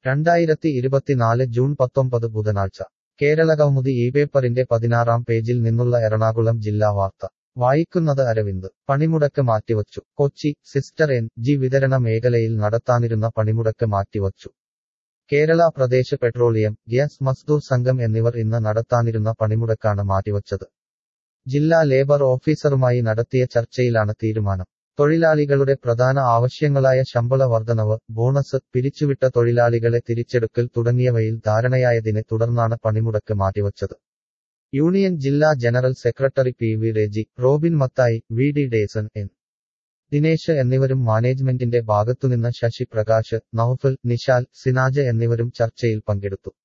രണ്ടായിരത്തി ഇരുപത്തിനാല് ജൂൺ പത്തൊമ്പത് ബുധനാഴ്ച കേരളകൗമുദി ഈ പേപ്പറിന്റെ പതിനാറാം പേജിൽ നിന്നുള്ള എറണാകുളം ജില്ലാ വാർത്ത വായിക്കുന്നത് അരവിന്ദ് പണിമുടക്ക് മാറ്റിവച്ചു കൊച്ചി സിസ്റ്റർ എൻ ജി വിതരണ മേഖലയിൽ നടത്താനിരുന്ന പണിമുടക്ക് മാറ്റിവച്ചു കേരള പ്രദേശ് പെട്രോളിയം ഗ്യാസ് മസ്ദൂർ സംഘം എന്നിവർ ഇന്ന് നടത്താനിരുന്ന പണിമുടക്കാണ് മാറ്റിവച്ചത് ജില്ലാ ലേബർ ഓഫീസറുമായി നടത്തിയ ചർച്ചയിലാണ് തീരുമാനം തൊഴിലാളികളുടെ പ്രധാന ആവശ്യങ്ങളായ ശമ്പള വർധനവ് ബോണസ് പിരിച്ചുവിട്ട തൊഴിലാളികളെ തിരിച്ചെടുക്കൽ തുടങ്ങിയവയിൽ ധാരണയായതിനെ തുടർന്നാണ് പണിമുടക്ക് മാറ്റിവച്ചത് യൂണിയൻ ജില്ലാ general secretary P V Reji Robin Mathai V D Dason N Dinesh എന്നിവരും മാനേജ്മെന്റിന്റെ ഭാഗത്തുനിന്ന് ശശി പ്രകാശ് നൌഫൽ നിശാൽ സിനാജ് എന്നിവരും ചർച്ചയിൽ പങ്കെടുത്തു